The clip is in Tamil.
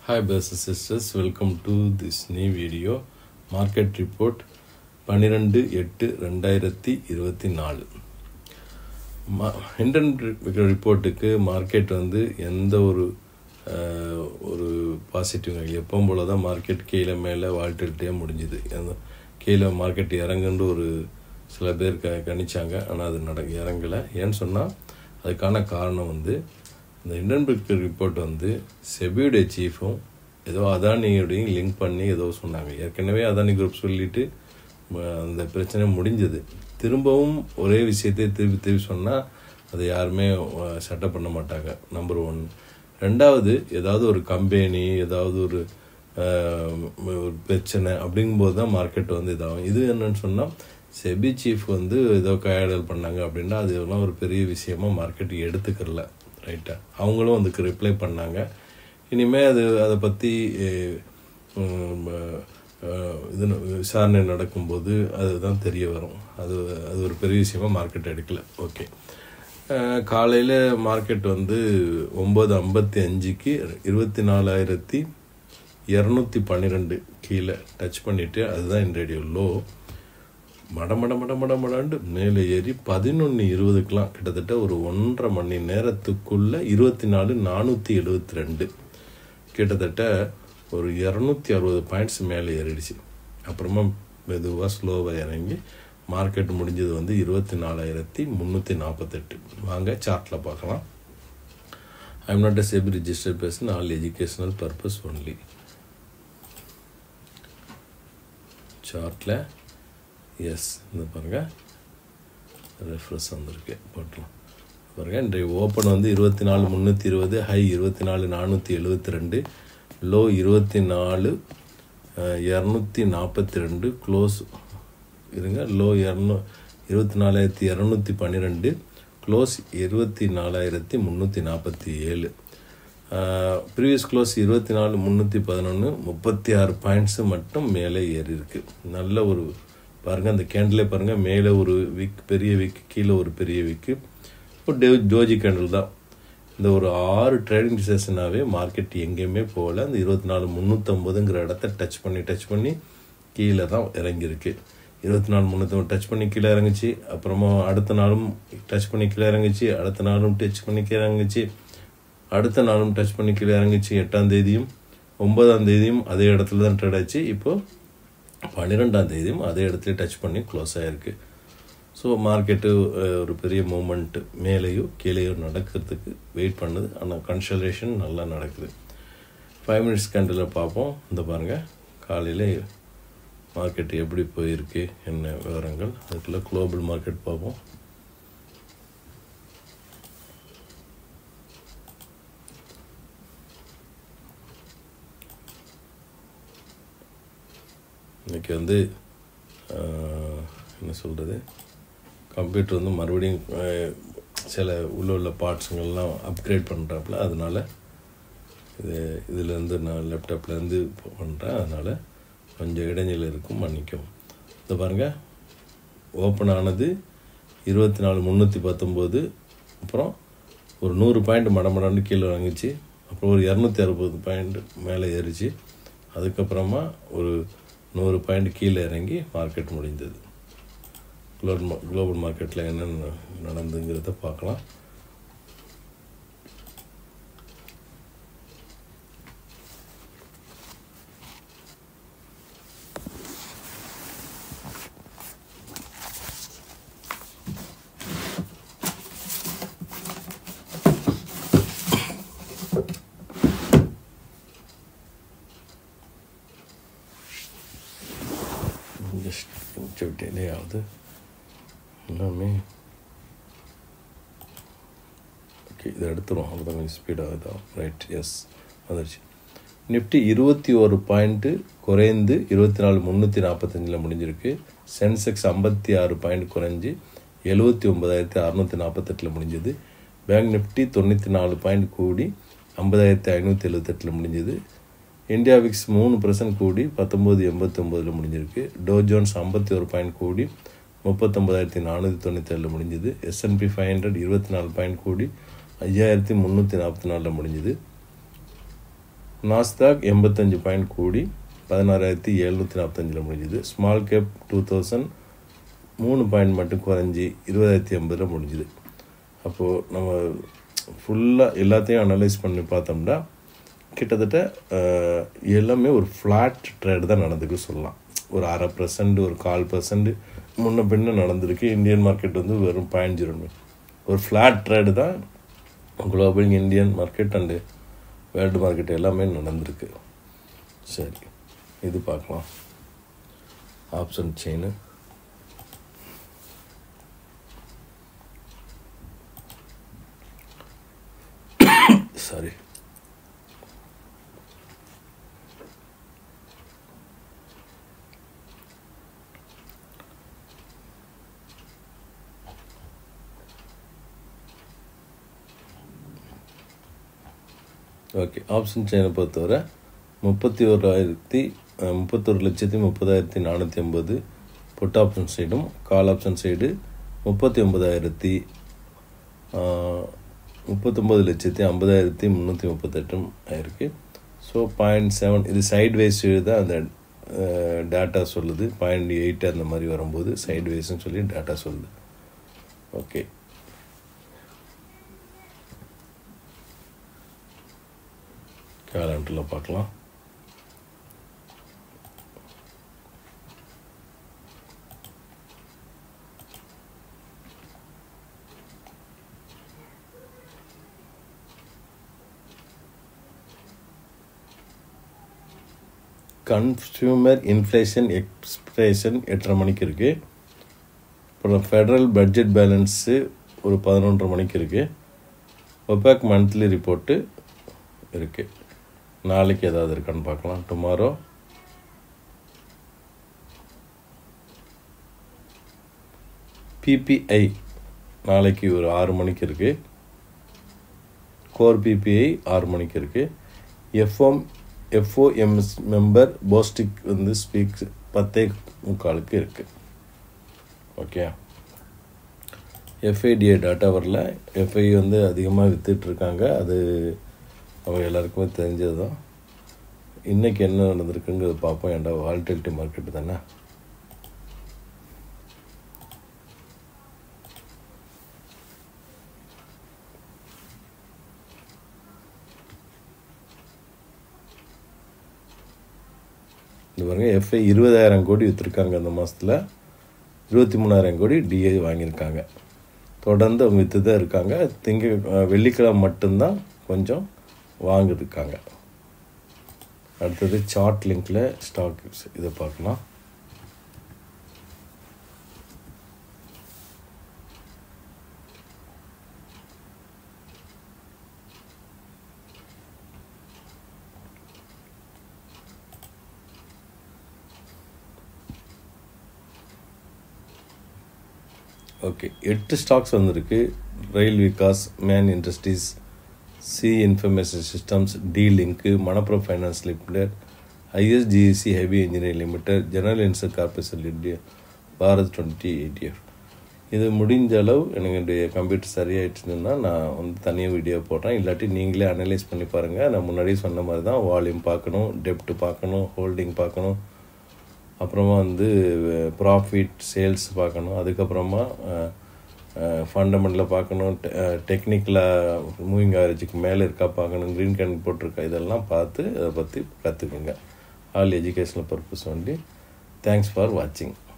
Hi, brothers and sisters. Welcome to this new video. Market report பன்னிரெண்டு எட்டு ரெண்டாயிரத்தி இருபத்தி நாலு மா இண்டன் ரிப்போர்ட்டுக்கு மார்க்கெட் வந்து எந்த ஒரு அஹ், ஒரு பாசிட்டிவ் எப்பவும் போல தான் மார்க்கெட் கீழே மேலே வாழ்த்துக்கிட்டே முடிஞ்சுது எந்த- கீழே மார்க்கெட் இறங்குன்னு ஒரு சில பேர் க கணிச்சாங்க ஆனால் அது நட இறங்கலை ஏன்னு சொன்னால் அதுக்கான காரணம் வந்து இந்த இண்டன்பர்க் ரிப்போர்ட் வந்து செபியுடைய சீஃபும் ஏதோ அதானியோடையும் லிங்க் பண்ணி ஏதோ சொன்னாங்க ஏற்கனவே அதானி குரூப் சொல்லிட்டு ம, அந்த பிரச்சனை முடிஞ்சது திரும்பவும் ஒரே விஷயத்தை திருப்பி திருப்பி சொன்னால் அதை யாருமே செட்டப் பண்ண மாட்டாங்க நம்பர் ஒன் ரெண்டாவது ஏதாவது ஒரு கம்பெனி ஏதாவது ஒரு அஹ், ஒரு பிரச்சனை அப்படிங்கும்போது தான் மார்க்கெட் வந்து இதாகும் இது என்னன்னு சொன்னால் செபி சீஃப் வந்து ஏதோ கையாடல் பண்ணாங்க அப்படின்னா அது எல்லாம் ஒரு பெரிய விஷயமா மார்க்கெட் எடுத்துக்கிறல ரைட்டா அவங்களும் அதுக்கு ரிப்ளை பண்ணாங்க இனிமேல் அது அதை பற்றி இது விசாரணை நடக்கும்போது அதுதான் தெரிய வரும் அது அது ஒரு பெரிய விஷயமா மார்க்கெட் எடுக்கல ஓகே காலையில் மார்க்கெட் வந்து ஒம்பது ஐம்பத்தி அஞ்சுக்கு இருபத்தி நாலாயிரத்தி இரநூத்தி பன்னிரெண்டு கீழே டச் பண்ணிவிட்டு அதுதான் இன்றைய லோ மட மட மட மட மடாண்டு மேலே ஏறி பதினொன்று இருபதுக்கெலாம் கிட்டத்தட்ட ஒரு ஒன்றரை மணி நேரத்துக்குள்ள இருபத்தி நாலு நானூற்றி எழுபத்தி ரெண்டு கிட்டத்தட்ட ஒரு இரநூத்தி அறுபது பாயிண்ட்ஸ் மேலே ஏறிடுச்சு அப்புறமா மெதுவாக ஸ்லோவாக இறங்கி மார்க்கெட் முடிஞ்சது வந்து இருபத்தி நாலாயிரத்தி முந்நூற்றி நாற்பத்தெட்டு வாங்க சார்ட்டில் பார்க்கலாம் I am not a SEBI registered person all educational purpose only சார்ட்டில் எஸ் இந்த பாருங்கள் ரெஃப்ரெஷ் வந்திருக்கு போட்டலாம் பாருங்க இன்றைய ஓப்பன் வந்து இருபத்தி நாலு முந்நூற்றி இருபது ஹை இருபத்தி நாலு நானூற்றி எழுபத்தி ரெண்டு லோ இருபத்தி நாலு இரநூத்தி நாற்பத்தி ரெண்டு க்ளோஸ் இருங்க லோ இரநூ இருபத்தி நாலாயிரத்தி இரநூத்தி பன்னிரெண்டு க்ளோஸ் இருபத்தி நாலாயிரத்தி முந்நூற்றி நாற்பத்தி ஏழு ப்ரீவியஸ் க்ளோஸ் இருபத்தி நாலு முந்நூற்றி பதினொன்று முப்பத்தி ஆறு பாயிண்ட்ஸு மட்டும் மேலே ஏறி இருக்கு நல்ல ஒரு பாருங்கள் அந்த கேண்டிலே பாருங்கள் மேலே ஒரு விக் பெரிய விக் கீழே ஒரு பெரிய விக்கு ஒரு டே ஜோஜி கேண்டில் தான் இந்த ஒரு ஆறு ட்ரேடிங் செஷனாகவே மார்க்கெட் எங்கேயுமே போகல அந்த இருபத்தி நாலு முந்நூற்றம்பதுங்கிற இடத்த டச் பண்ணி டச் பண்ணி கீழே தான் இறங்கியிருக்கு இருபத்தி நாலு முந்நூற்றி டச் பண்ணி கீழே இறங்குச்சு அப்புறமா அடுத்த நாளும் டச் பண்ணி கீழே இறங்குச்சு அடுத்த நாளும் டச் பண்ணி கீழே இறங்குச்சு அடுத்த நாளும் டச் பண்ணி கீழே இறங்குச்சு எட்டாம் தேதியும் ஒன்பதாம் தேதியும் அதே இடத்துல தான் ட்ரேட் ஆச்சு இப்போது பன்னிரெண்டாம் தேதியும் அதே இடத்துல டச் பண்ணி க்ளோஸ் ஆகிருக்கு ஸோ மார்க்கெட்டு ஒரு பெரிய மூமெண்ட் மேலேயோ கீழேயோ நடக்கிறதுக்கு வெயிட் பண்ணுது ஆனால் கன்சல்டேஷன் நல்லா நடக்குது ஃபைவ் மினிட்ஸ் கேண்டில் பார்ப்போம் இந்த பாருங்கள் காலையில் மார்க்கெட் எப்படி போயிருக்கு என்ன விவரங்கள் அதுக்குள்ளே குளோபல் மார்க்கெட் பார்ப்போம் இன்னைக்கு வந்து ஆஹ், என்ன சொல்கிறது கம்ப்யூட்டர் வந்து மறுபடியும் ஆஹ், சில உள்ள உள்ள பார்ட்ஸுங்கள்லாம் அப்கிரேட் பண்ணுறாப்புல அதனால இது இதுலேருந்து நான் லேப்டாப்லேருந்து பண்ணுறேன் அதனால் கொஞ்சம் இடைஞ்சல் இருக்கும் மன்னிக்கவும் இதை பாருங்கள் ஓப்பன் ஆனது இருபத்தி நாலு முந்நூற்றி பத்தொம்போது அப்புறம் ஒரு நூறு பாயிண்ட் மடமடான்னு கீழே வாங்கிச்சு அப்புறம் ஒரு இரநூத்தி அறுபது பாயிண்ட் மேலே ஏறிச்சு அதுக்கப்புறமா ஒரு நூறு பாயிண்ட் கீழே இறங்கி மார்க்கெட் முடிந்தது குளோபல் மா குளோபல் மார்க்கெட்டில் என்னென்ன நடந்துங்கிறத பார்க்கலாம் ஜஸ்ட் கொஞ்சம் டிலே ஆகுது எல்லாமே ஓகே இதை எடுத்துரும் அவ்வளோதான் கொஞ்சம் ஸ்பீடாக இதாகும் ரைட் எஸ் வந்துருச்சு நிஃப்டி இருபத்தி ஒரு பாயிண்ட்டு குறைந்து இருபத்தி நாலு முந்நூற்றி நாற்பத்தஞ்சில் முடிஞ்சிருக்கு சென்செக்ஸ் ஐம்பத்தி ஆறு பாயிண்ட் குறைஞ்சி எழுபத்தி ஒன்பதாயிரத்தி அறநூற்றி நாற்பத்தெட்டில் முடிஞ்சது பேங்க் நிஃப்டி தொண்ணூற்றி நாலு பாயிண்ட் கூடி ஐம்பதாயிரத்தி ஐநூற்றி எழுபத்தெட்டில் முடிஞ்சது இந்தியா விக்ஸ் மூணு பர்சன்ட் கூடி பத்தொம்போது எண்பத்தொம்போதில் முடிஞ்சிருக்கு டோ ஜோன்ஸ் ஐம்பத்தி ஒரு பாயிண்ட் கூடி முப்பத்தொம்பதாயிரத்தி நானூற்றி தொண்ணூற்றேழில் முடிஞ்சுது எஸ்என்பி ஃபைவ் ஹண்ட்ரட் இருபத்தி நாலு பாயிண்ட் கூடி ஐயாயிரத்தி முந்நூற்றி நாற்பத்தி நாலில் முடிஞ்சுது நாஸ்தாக் எண்பத்தஞ்சு பாயிண்ட் கூடி பதினாறாயிரத்தி எழுநூற்றி நாற்பத்தஞ்சில் முடிஞ்சுது ஸ்மால் கேப் டூ தௌசண்ட் மூணு பாயிண்ட் மட்டும் குறைஞ்சி இருபதாயிரத்தி ஐம்பதில் முடிஞ்சுது அப்போது நம்ம ஃபுல்லாக எல்லாத்தையும் அனலைஸ் பண்ணி பார்த்தோம்னா கிட்டத்தட்ட அஹ், எல்லாமே ஒரு ஃப்ளாட் ட்ரேட் தான் நடந்துக்கு சொல்லலாம் ஒரு அரை பர்சன்ட் ஒரு கால் பர்சன்ட் முன்ன பின்ன நடந்திருக்கு இந்தியன் மார்க்கெட் வந்து வெறும் பாயிண்ட் ஜீரோ ஒரு ஃப்ளாட் ட்ரேடு தான் global Indian market and world market எல்லாமே நடந்திருக்கு சரி இது பார்க்கலாம் option chain sorry okay option செயினை பொறுத்தவரை முப்பத்தி ஓராயிரத்தி அஹ், முப்பத்தொரு லட்சத்தி முப்பதாயிரத்தி நானூற்றி ஐம்பது புட் ஆப்ஷன் சைடும் கால் ஆப்ஷன் சைடு முப்பத்தி ஒன்பதாயிரத்தி முப்பத்தொம்பது லட்சத்தி ஐம்பதாயிரத்தி முந்நூற்றி முப்பத்தெட்டும் ஆயிருக்கு ஸோ பாயிண்ட் செவன் இது சைட் வைஸ் தான் அந்த டேட்டா சொல்லுது பாயிண்ட் எயிட் அந்த மாதிரி வரும்போது சைட் வைஸ்னு சொல்லி டேட்டா சொல்லுது ஓகே கேலண்டரில் பார்க்கலாம் கன்சியூமர் இன்ஃப்ளேஷன் எக்ஸ்பிரேஷன் எட்டரை மணிக்கு இருக்குது அப்புறம் ஃபெடரல் பட்ஜெட் பேலன்ஸு ஒரு பதினொன்றரை மணிக்கு இருக்குது ஒபேக் மந்த்லி ரிப்போர்ட்டு இருக்குது நாளைக்கு ஏதாவது இருக்கான்னு பார்க்கலாம் டுமாரோ பிபிஐ நாளைக்கு ஒரு ஆறு மணிக்கு இருக்குது கோர் பிபிஐ ஆறு மணிக்கு இருக்குது எஃப்எம் எஃப்ஓஎம்எஸ் மெம்பர் போஸ்டிக் வந்து ஸ்பீக் பத்தே முக்காலுக்கு இருக்குது ஓகே எஃப்ஐடிஏ டாட்டா வரல எஃப்ஐ வந்து அதிகமாக விற்றுட்ருக்காங்க அது அவங்க எல்லாருக்குமே தெரிஞ்சது தான் இன்றைக்கி என்ன நடந்திருக்குங்கிறது பார்ப்போம் ஏன்டா வால்டிலிட்டி மார்க்கெட்டு தானே இது பாருங்க எஃப்ஐ இருபதாயிரம் கோடி விற்றுருக்காங்க அந்த மாதத்தில் இருபத்தி மூணாயிரம் கோடி டிஏ வாங்கியிருக்காங்க தொடர்ந்து அவங்க விற்று தான் இருக்காங்க திங்க வெள்ளிக்கிழமை மட்டும்தான் கொஞ்சம் வாங்கியிருக்காங்க அடுத்தது சார்ட் லிங்கில் ஸ்டாக் இதை பார்க்கலாம் ஓகே எட்டு ஸ்டாக்ஸ் வந்திருக்கு Rail Vikas man industries C information systems T லிங்க்கு Manappuram finance limited ISGEC heavy engineering limited general insurance corporation limited Bharat twenty எயிட்டிஎஃப் இது முடிஞ்ச அளவு எனக்கு என்னுடைய கம்ப்யூட்டர் சரியாயிடுச்சுன்னா நான் வந்து தனியாக வீடியோ போடுறேன் இல்லாட்டி நீங்களே அனலைஸ் பண்ணி பாருங்கள் நான் முன்னாடியே சொன்ன மாதிரி தான் வால்யூம் பார்க்கணும் டெப்ட் பார்க்கணும் ஹோல்டிங் பார்க்கணும் அப்புறமா வந்து ப்ராஃபிட் சேல்ஸ் பார்க்கணும் அதுக்கப்புறமா ஃபண்டமெண்டலில் பார்க்கணும் டெக்னிக்கலாக மூவிங் ஆவரேஜுக்கு மேலே இருக்கா பார்க்கணும் க்ரீன் கேன் போட்டிருக்கா இதெல்லாம் பார்த்து அதை பற்றி கற்றுக்குங்க all educational purpose only thanks for வாட்சிங்